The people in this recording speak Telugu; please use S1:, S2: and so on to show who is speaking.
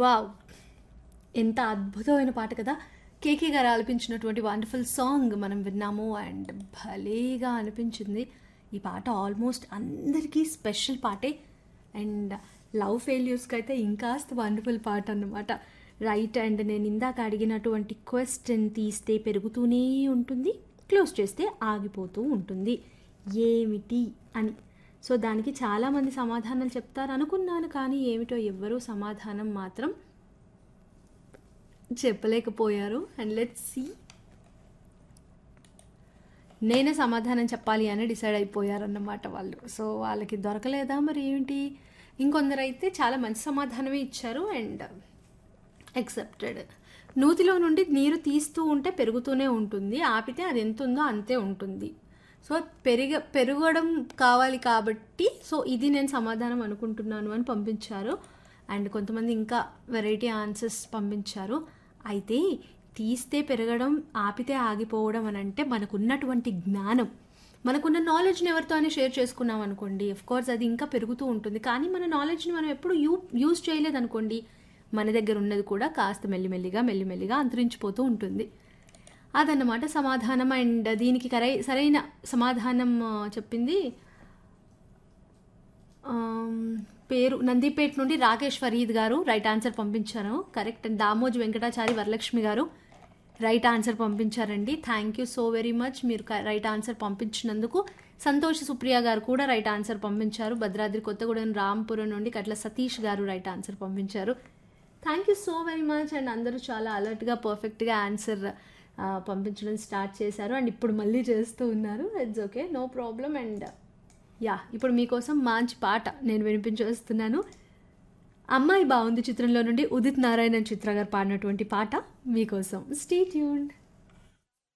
S1: వావ్ ఎంత అద్భుతమైన పాట కదా కేకే గారు ఆలపించినటువంటి వండర్ఫుల్ సాంగ్ మనం విన్నాము అండ్ భలేగా అనిపించింది ఈ పాట ఆల్మోస్ట్ అందరికీ స్పెషల్ పాటే అండ్ లవ్ ఫెయిల్యూర్స్కి అయితే ఇంకాస్త వండర్ఫుల్ పాట అన్నమాట రైట్ అండ్ నేను ఇందాక అడిగినటువంటి క్వశ్చన్ తీస్తే పెరుగుతూనే ఉంటుంది క్లోజ్ చేస్తే ఆగిపోతూ ఉంటుంది ఏమిటి అని సో దానికి చాలామంది సమాధానాలు చెప్తారు అనుకున్నాను కానీ ఏమిటో ఎవ్వరూ సమాధానం మాత్రం చెప్పలేకపోయారు అండ్ లెట్ సి నేనే సమాధానం చెప్పాలి అని డిసైడ్ అయిపోయారు అన్నమాట వాళ్ళు సో వాళ్ళకి దొరకలేదా మరి ఏంటి ఇంకొందరు అయితే చాలా మంచి సమాధానమే ఇచ్చారు అండ్ యాక్సెప్టెడ్ నూతిలో నుండి నీరు తీస్తూ ఉంటే పెరుగుతూనే ఉంటుంది ఆపితే అది ఎంత ఉందో అంతే ఉంటుంది సో పెరిగ పెరగడం కావాలి కాబట్టి సో ఇది నేను సమాధానం అనుకుంటున్నాను అని పంపించారు అండ్ కొంతమంది ఇంకా వెరైటీ ఆన్సర్స్ పంపించారు అయితే తీస్తే పెరగడం ఆపితే ఆగిపోవడం అని అంటే మనకున్నటువంటి జ్ఞానం మనకున్న నాలెడ్జ్ని ఎవరితో అయినా షేర్ చేసుకున్నాం అనుకోండి అఫ్ కోర్స్ అది ఇంకా పెరుగుతూ ఉంటుంది కానీ మన నాలెడ్జ్ని మనం ఎప్పుడు యూ యూజ్ చేయలేదు అనుకోండి మన దగ్గర ఉన్నది కూడా కాస్త మెల్లిమెల్లిగా మెల్లిమెల్లిగా అంతరించిపోతూ ఉంటుంది అదన్నమాట సమాధానం అండ్ దీనికి కరై సరైన సమాధానం ఆ, చెప్పింది ఆమ్, పేరు నందిపేట నుండి రాకేష్ ఫరీద్ గారు రైట్ ఆన్సర్ పంపించారు correct and Damoj Venkatachari Varalakshmi garu right answer పంపించారండి thank you so very much మీరు క- రైట్ ఆన్సర్ పంపించినందుకు సంతోష్ సుప్రియ గారు కూడా రైట్ ఆన్సర్ పంపించారు భద్రాద్రి కొత్తగూడెం రాంపురం నుండి కట్ల సతీష్ గారు రైట్ ఆన్సర్ పంపించారు thank you so very much and అందరూ చాలా అలర్ట్గా పర్ఫెక్ట్గా ఆన్సర్ పంపించడం స్టార్ట్ చేశారు అండ్ ఇప్పుడు మళ్ళీ చేస్తూ ఉన్నారు it's okay no problem and yeah ఇప్పుడు మీకోసం మంచి పాట నేను వినిపించేస్తున్నాను అమ్మాయి బాగుంది చిత్రంలో నుండి ఉదిత్ నారాయణన్ చిత్ర గారు పాడినటువంటి పాట మీకోసం స్టే ట్యూన్డ్